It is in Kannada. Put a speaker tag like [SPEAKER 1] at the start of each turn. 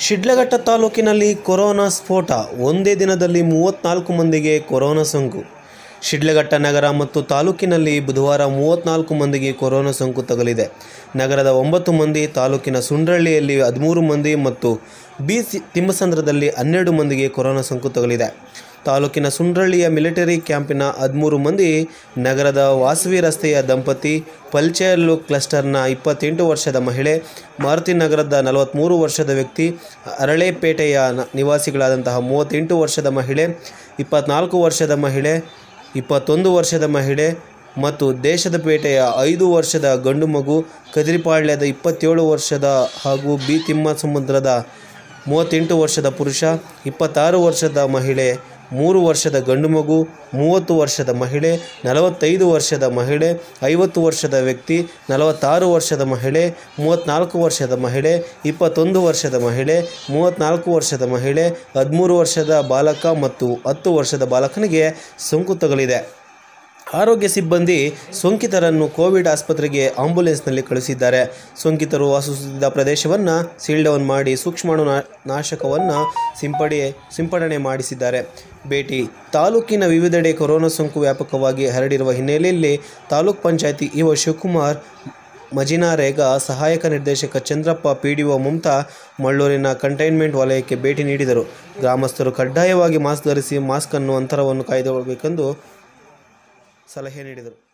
[SPEAKER 1] ಶಿಡ್ಲಘಟ್ಟ ತಾಲೂಕಿನಲ್ಲಿ ಕೊರೋನಾ ಸ್ಫೋಟ ಒಂದೇ ದಿನದಲ್ಲಿ ಮೂವತ್ತ್ನಾಲ್ಕು ಮಂದಿಗೆ ಕೊರೋನಾ ಸೋಂಕು ಶಿಡ್ಲಘಟ್ಟ ನಗರ ಮತ್ತು ತಾಲೂಕಿನಲ್ಲಿ ಬುಧವಾರ ಮೂವತ್ತ್ನಾಲ್ಕು ಮಂದಿಗೆ ಕೊರೋನಾ ಸೋಂಕು ತಗುಲಿದೆ ನಗರದ ಒಂಬತ್ತು ಮಂದಿ ತಾಲೂಕಿನ ಸುಂಡ್ರಳ್ಳಿಯಲ್ಲಿ ಹದಿಮೂರು ಮಂದಿ ಮತ್ತು ಬಿ ಸಿ ತಿಮ್ಮಸಂದ್ರದಲ್ಲಿ ಹನ್ನೆರಡು ಮಂದಿಗೆ ಕೊರೋನಾ ಸೋಂಕು ತಗುಲಿದೆ ತಾಲೂಕಿನ ಸುಂಡ್ರಳ್ಳಿಯ ಮಿಲಿಟರಿ ಕ್ಯಾಂಪಿನ ಹದಿಮೂರು ಮಂದಿ ನಗರದ ವಾಸವಿ ರಸ್ತೆಯ ದಂಪತಿ ಪಲ್ಚೆಯಲ್ಲು ಕ್ಲಸ್ಟರ್ನ ಇಪ್ಪತ್ತೆಂಟು ವರ್ಷದ ಮಹಿಳೆ ಮಾರುತಿ ನಗರದ ನಲವತ್ತ್ಮೂರು ವರ್ಷದ ವ್ಯಕ್ತಿ ಅರಳೇಪೇಟೆಯ ನ- ನಿವಾಸಿಗಳಾದಂತಹ ಮೂವತ್ತೆಂಟು ವರ್ಷದ ಮಹಿಳೆ ಇಪ್ಪತ್ನಾಲ್ಕು ವರ್ಷದ ಮಹಿಳೆ ಇಪ್ಪತ್ತೊಂದು ವರ್ಷದ ಮಹಿಳೆ ಮತ್ತು ದೇಶದ ಪೇಟೆಯ ಐದು ವರ್ಷದ ಗಂಡು ಮಗು ಕದಿರಿಪಾಳ್ಯದ ಇಪ್ಪತ್ತೇಳು ವರ್ಷದ ಹಾಗೂ ಬಿ ತಿಮ್ಮ ಸಮುದ್ರದ ಮೂವತ್ತೆಂಟು ವರ್ಷದ ಪುರುಷ ಇಪ್ಪತ್ತಾರು ವರ್ಷದ ಮಹಿಳೆ ಮೂರು ವರ್ಷದ ಗಂಡು ಮಗು ಮೂವತ್ತು ವರ್ಷದ ಮಹಿಳೆ ನಲವತ್ತೈದು ವರ್ಷದ ಮಹಿಳೆ ಐವತ್ತು ವರ್ಷದ ವ್ಯಕ್ತಿ ನಲವತ್ತಾರು ವರ್ಷದ ಮಹಿಳೆ ಮೂವತ್ತ್ನಾಲ್ಕು ವರ್ಷದ ಮಹಿಳೆ ಇಪ್ಪತ್ತೊಂದು ವರ್ಷದ ಮಹಿಳೆ ಮೂವತ್ತ್ನಾಲ್ಕು ವರ್ಷದ ಮಹಿಳೆ ಹದಿಮೂರು ವರ್ಷದ ಬಾಲಕ ಮತ್ತು ಹತ್ತು ವರ್ಷದ ಬಾಲಕನಿಗೆ ಸೋಂಕು ತಗುಲಿದೆ ಆರೋಗ್ಯ ಸಿಬ್ಬಂದಿ ಸೋಂಕಿತರನ್ನು ಕೋವಿಡ್ ಆಸ್ಪತ್ರೆಗೆ ಆಂಬ್ಯುಲೆನ್ಸ್ನಲ್ಲಿ ಕಳುಹಿಸಿದ್ದಾರೆ ಸೋಂಕಿತರು ವಾಸಿಸುತ್ತಿದ್ದ ಪ್ರದೇಶವನ್ನು ಸೀಲ್ ಡೌನ್ ಮಾಡಿ ಸೂಕ್ಷ್ಮಾಣು ನಾ- ನಾಶಕವನ್ನು ಸಿಂಪಡಿ ಸಿಂಪಡಣೆ ಮಾಡಿಸಿದ್ದಾರೆ ಭೇಟಿ ತಾಲೂಕಿನ ವಿವಿಧೆಡೆ ಕೊರೋನಾ ಸೋಂಕು ವ್ಯಾಪಕವಾಗಿ ಹರಡಿರುವ ಹಿನ್ನೆಲೆಯಲ್ಲಿ ತಾಲೂಕ್ ಪಂಚಾಯತಿ ಇಒ ಶಿವಕುಮಾರ್ ಮಜಿನಾರೇಗ ಸಹಾಯಕ ನಿರ್ದೇಶಕ ಚಂದ್ರಪ್ಪ ಪಿಡಿಒ ಮಮತಾ ಮಳ್ಳೂರಿನ ಕಂಟೈನ್ಮೆಂಟ್ ವಲಯಕ್ಕೆ ಭೇಟಿ ನೀಡಿದರು ಗ್ರಾಮಸ್ಥರು ಕಡ್ಡಾಯವಾಗಿ ಮಾಸ್ಕ್ ಧರಿಸಿ ಮಾಸ್ಕನ್ನು ಅಂತರವನ್ನು ಕಾಯ್ದುಕೊಳ್ಳಬೇಕೆಂದು ಸಲಹೆ ನೀಡಿದರು